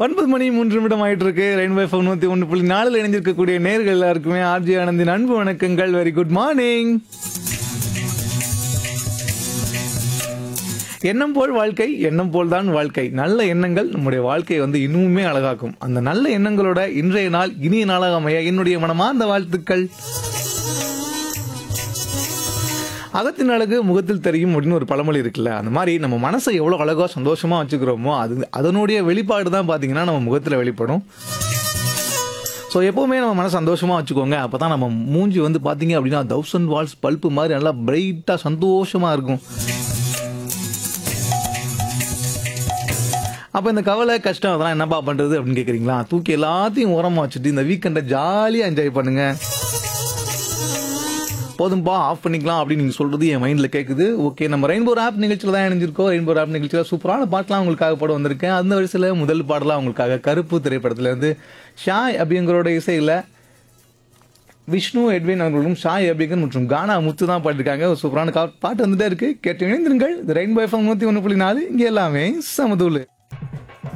ஒன்பது மணி மூன்று நிமிடம் ஆயிட்டு இருக்கு ரெயின்பை ஃபோன் நூத்தி ஒன்று புள்ளி நாலுல இணைஞ்சிருக்கக்கூடிய நேர்கள் எல்லாருக்குமே ஆர்ஜி ஆனந்தின் அன்பு வணக்கங்கள் வெரி குட் மார்னிங் எண்ணம் போல் வாழ்க்கை எண்ணம் போல் தான் வாழ்க்கை நல்ல எண்ணங்கள் நம்முடைய வாழ்க்கையை வந்து இன்னுமே அழகாக்கும் அந்த நல்ல எண்ணங்களோட இன்றைய நாள் இனிய நாளாக அமைய என்னுடைய மனமார்ந்த வாழ்த்துக்கள் அகத்தின் அழகு முகத்தில் தெரியும் அப்படின்னு ஒரு பழமொழி இருக்குல்ல அந்த மாதிரி நம்ம மனசை எவ்வளோ அழகா சந்தோஷமா வச்சுக்கிறோமோ அது அதனுடைய வெளிப்பாடு தான் பார்த்தீங்கன்னா நம்ம முகத்தில் வெளிப்படும் ஸோ எப்போவுமே நம்ம மனசு சந்தோஷமாக வச்சுக்கோங்க அப்போ தான் நம்ம மூஞ்சி வந்து பார்த்தீங்க அப்படின்னா தௌசண்ட் வால்ஸ் பல்ப்பு மாதிரி நல்லா பிரைட்டாக சந்தோஷமாக இருக்கும் அப்போ இந்த கவலை கஷ்டம் அதெல்லாம் என்னப்பா பண்ணுறது அப்படின்னு கேட்குறீங்களா தூக்கி எல்லாத்தையும் ஓரமாக வச்சுட்டு இந்த வீக்கெண்டை ஜாலியாக என்ஜாய் பண்ணுங்க போதும்பா ஆஃப் பண்ணிக்கலாம் அப்படின்னு நீங்கள் சொல்கிறது என் மைண்டில் கேட்குது ஓகே நம்ம ரெயின்போ ஆப் நிகழ்ச்சியில் தான் இணைஞ்சிருக்கோம் ரெயின்போ ஆப் நிகழ்ச்சியில் சூப்பரான பாட்டெலாம் உங்களுக்காக பாட வந்திருக்கேன் அந்த வரிசையில் முதல் பாடலாம் உங்களுக்காக கருப்பு திரைப்படத்துல இருந்து ஷாய் அப்படிங்கிறோட இசையில் விஷ்ணு எட்வின் அவர்களும் ஷாய் அபிகன் மற்றும் கானா முத்து தான் பாடிருக்காங்க ஒரு சூப்பரான கா- பாட்டு வந்துட்டே இருக்கு கேட்டு இணைந்திருங்கள் ரெயின்போ எஃப்எம் நூற்றி ஒன்று புள்ளி நாலு இங்கே எல்லாமே சமதூள்